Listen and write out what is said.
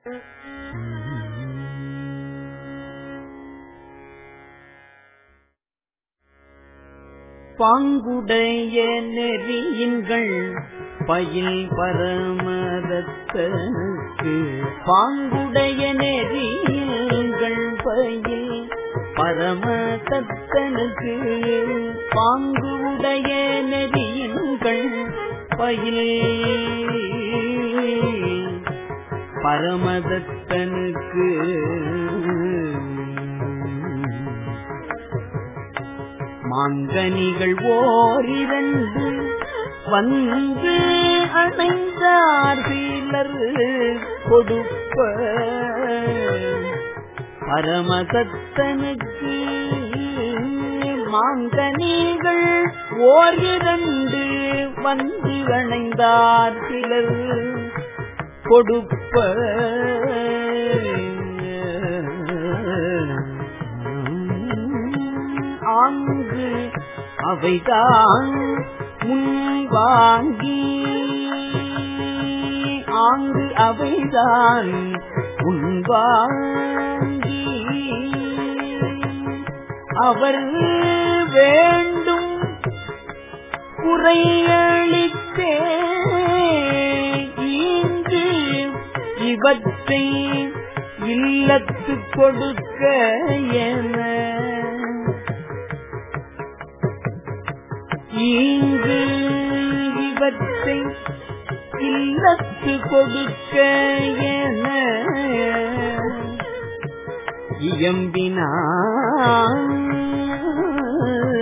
பாங்குடைய நெறியின்கள் பயில் பரமதத்தனுக்கு பாங்குடைய நெறியின்கள் பயில் பரமதத்தனுக்கு பாங்கு உடைய நெறியின்கள் பயில் பரமதத்தனுக்கு மாங்கனிகள் ஓரிரண்டு வந்து அணைந்தார் சீலர் கொடுப்ப பரமதத்தனுக்கு மாங்கனிகள் ஓரிரண்டு வந்து அணைந்தார் சிலர் கொடுப்ப ஆங்கு அவைதான் முன்வாங்கி ஆங்கு அவைதான் முன்வாங்கி அவர் வேண்டும் குறையளித்தே இங்கு இவற்றை இல்லத்து கொடுக்க என இங்கு இவற்றை இல்லத்து கொடுக்க என இயம்பினான்